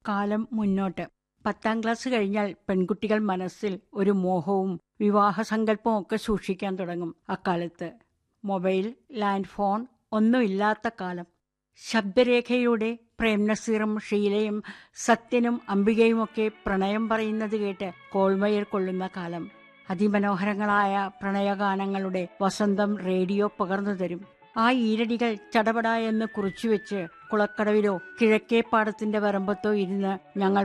കാലം മുന്നോട്ട് പത്താം ക്ലാസ് കഴിഞ്ഞാൽ പെൺകുട്ടികൾ മനസ്സിൽ ഒരു മോഹവും വിവാഹസങ്കല്പവും ഒക്കെ സൂക്ഷിക്കാൻ തുടങ്ങും അക്കാലത്ത് മൊബൈൽ ലാൻഡ് ഫോൺ ഒന്നുമില്ലാത്ത കാലം ശബ്ദരേഖയിലൂടെ പ്രേം നസീറും ഷീലയും സത്യനും അംബികയുമൊക്കെ പ്രണയം പറയുന്നത് കേട്ട് കോൾമയർ കൊള്ളുന്ന കാലം അതിമനോഹരങ്ങളായ പ്രണയഗാനങ്ങളുടെ വസന്തം റേഡിയോ പകർന്നു തരും ആ ഈരടികൾ ചടപട എന്ന് കുറിച്ചുവെച്ച് കുളക്കടവിലോ കിഴക്കേപ്പാടത്തിന്റെ വരമ്പത്തോ ഇരുന്ന് ഞങ്ങൾ